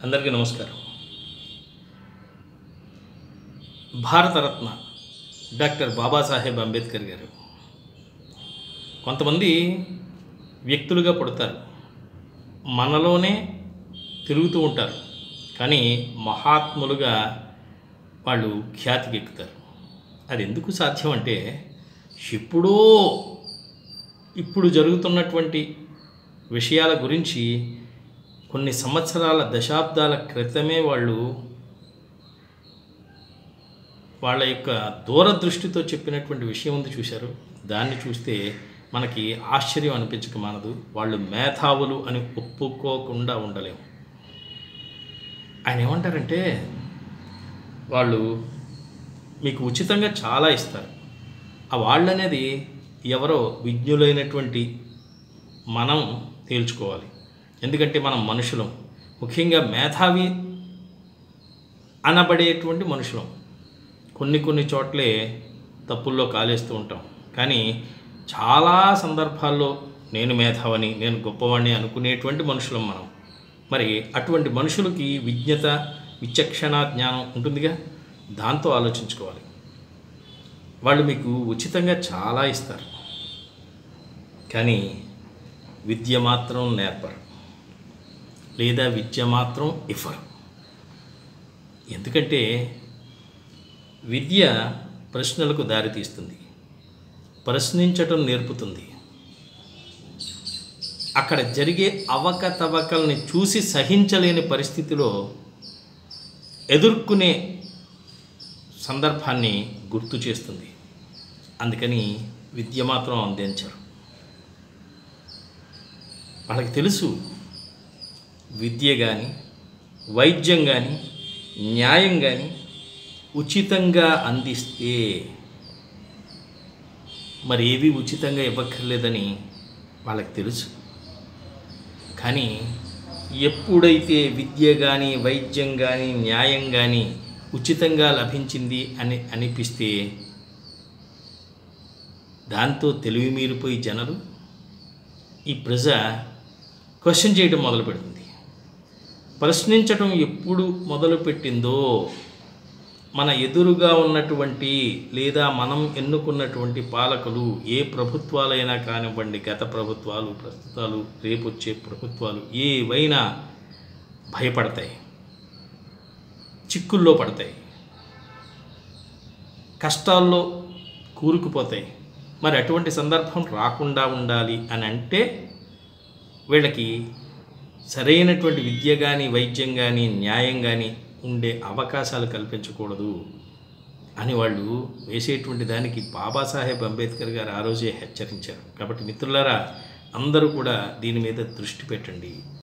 అందరికీ నమస్కారం భారతరత్న డాక్టర్ బాబాసాహెబ్ అంబేద్కర్ గారు కొంతమంది వ్యక్తులుగా పుడతారు మనలోనే తిరుగుతూ ఉంటారు కానీ మహాత్ములుగా వాళ్ళు ఖ్యాతికి ఎక్కుతారు అది ఎందుకు సాధ్యం అంటే ఎప్పుడో ఇప్పుడు జరుగుతున్నటువంటి విషయాల గురించి కొన్ని సంవత్సరాల దశాబ్దాల క్రితమే వాళ్ళు వాళ్ళ యొక్క దూరదృష్టితో చెప్పినటువంటి విషయం ఉంది చూశారు దాన్ని చూస్తే మనకి ఆశ్చర్యం అనిపించక మానదు వాళ్ళు మేధావులు అని ఒప్పుకోకుండా ఉండలేము ఆయన ఏమంటారంటే వాళ్ళు మీకు ఉచితంగా చాలా ఇస్తారు ఆ వాళ్ళు అనేది ఎవరో విజ్ఞులైనటువంటి మనం తేల్చుకోవాలి ఎందుకంటే మనం మనుషులం ముఖ్యంగా మేధావి అనబడేటువంటి మనుషులం కొన్ని కొన్ని చోట్లే తప్పుల్లో కాలేస్తూ ఉంటాం కానీ చాలా సందర్భాల్లో నేను మేధావని నేను గొప్పవాణ్ణి అనుకునేటువంటి మనుషులం మనం మరి అటువంటి మనుషులకి విజ్ఞత విచక్షణ జ్ఞానం ఉంటుందిగా దాంతో ఆలోచించుకోవాలి వాళ్ళు మీకు ఉచితంగా చాలా ఇస్తారు కానీ విద్య మాత్రం నేర్పరు లేదా విద్య మాత్రం ఇవ్వరు ఎందుకంటే విద్య ప్రశ్నలకు దారితీస్తుంది ప్రశ్నించటం నేర్పుతుంది అక్కడ జరిగే అవకతవకల్ని చూసి సహించలేని పరిస్థితిలో ఎదుర్కొనే సందర్భాన్ని గుర్తు చేస్తుంది అందుకని విద్య మాత్రం అందించరు వాళ్ళకి తెలుసు విద్య కానీ వైద్యం కానీ న్యాయం కానీ ఉచితంగా అందిస్తే మరి ఏవి ఉచితంగా ఇవ్వక్కర్లేదని వాళ్ళకి తెలుసు కానీ ఎప్పుడైతే విద్య కానీ వైద్యం కానీ న్యాయం కానీ ఉచితంగా లభించింది అని అనిపిస్తే దాంతో తెలివి మీరిపోయి జనలు ఈ ప్రజ క్వశ్చన్ చేయడం మొదలు పెడుతుంది ప్రశ్నించడం ఎప్పుడు మొదలుపెట్టిందో మన ఎదురుగా ఉన్నటువంటి లేదా మనం ఎన్నుకున్నటువంటి పాలకులు ఏ ప్రభుత్వాలైనా కానివ్వండి గత ప్రభుత్వాలు ప్రస్తుతాలు రేపు వచ్చే ప్రభుత్వాలు ఏవైనా భయపడతాయి చిక్కుల్లో పడతాయి కష్టాల్లో కూరుకుపోతాయి మరి అటువంటి సందర్భం రాకుండా ఉండాలి అని అంటే వీళ్ళకి సరైనటువంటి విద్య కానీ వైద్యం కానీ న్యాయం కానీ ఉండే అవకాశాలు కల్పించకూడదు అని వాళ్ళు వేసేటువంటి దానికి బాబాసాహెబ్ అంబేద్కర్ గారు ఆ రోజే హెచ్చరించారు కాబట్టి మిత్రులారా అందరూ కూడా దీని మీద దృష్టి పెట్టండి